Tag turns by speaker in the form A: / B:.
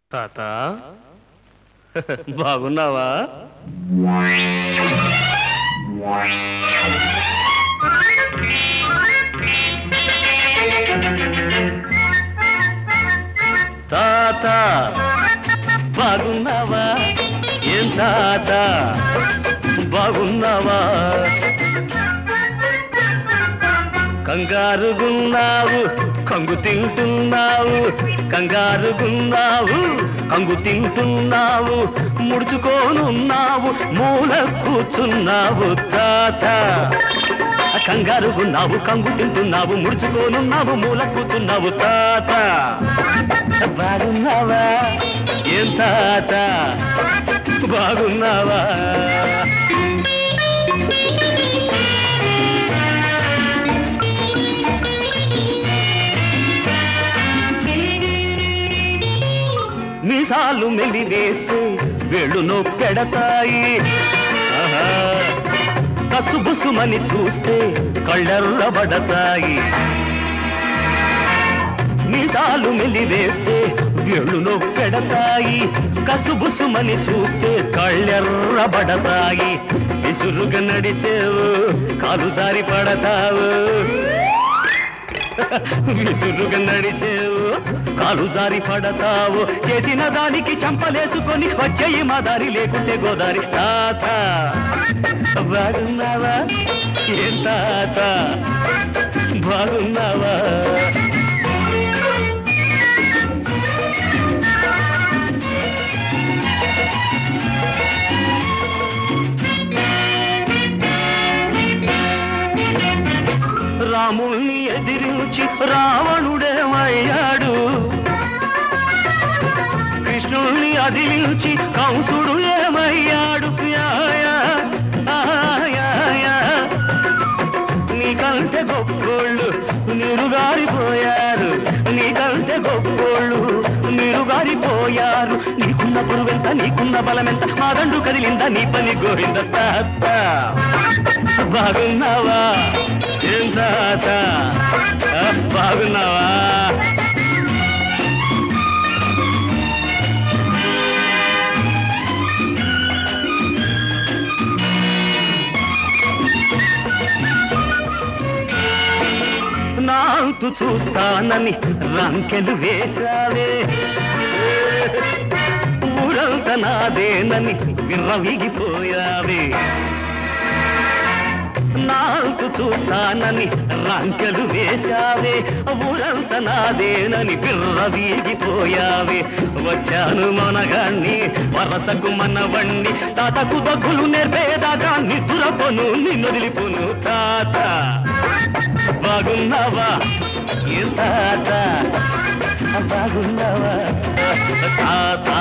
A: తాత బాగున్నావా తాత బాగున్నావా ఏం తాత బాగున్నావా కంగారుగున్నావు కంగు తింటున్నావు కంగారుగున్నావు కంగు తింటున్నావు ముడుచుకోనున్నావు మూల కూర్చున్నావు తాత కంగారుగున్నావు కంగు తింటున్నావు ముడుచుకోనున్నావు మూల కూర్చున్నావు తాత బాగున్నావా ఏం తాత బాగున్నావా మీసాలు మెల్లి వేస్తే వేళ్ళు పెడతాయి ఆహా. కసుబుసుమని చూస్తే కళ్ళెర్రబడతాయి మీసాలు మెల్లి వేస్తే వేళ్ళు పెడతాయి కసుబుసుమని చూస్తే కళ్ళెర్రబడతాయి విసురుగా నడిచేవు కాలు జారి పడతావు విసురుగా నడిచేవు కాలు జారి పడతావు చేసిన దానికి చంపలేసుకొని వచ్చేయి మా దారి లేకుంటే గోదారి తాత బాగున్నావా ఏం తాత బాగున్నావా రాముణ్ణి ఎదిరించి రావణుడేమయ్యాడు కృష్ణుణ్ణి అదిలించి కంసుడు ఏమయ్యాడు yeah, yeah, ah, yeah, yeah. నీకంటే గొప్పోళ్ళు నీరుగారిపోయారు నీకంటే గొప్పోళ్ళు నీరుగారిపోయారు నీకున్న పురువెంత నీకున్న బలమెంత మా రెండు కదిలిందా నీ పని గోవింద తాత బాగున్నావా ఏం తాత ఆ, బాగున్నావా నాంతు చూస్తానని రంకెలు వేశావే ఊరంత నాదేనని విర్రవిగిపోయావే నాంతు చూస్తానని రంకెలు వేశావే ఊరంత నాదేనని విర్రవీగిపోయావే వచ్చాను మనగాన్ని వరసకు మనవణ్ణి తాతకు దగ్గులు నేర్పేదాకా నిద్రపోను నిన్నొదిలిపోను తాత బాగున్నావా ఏం తాత బాగున్నావా తాత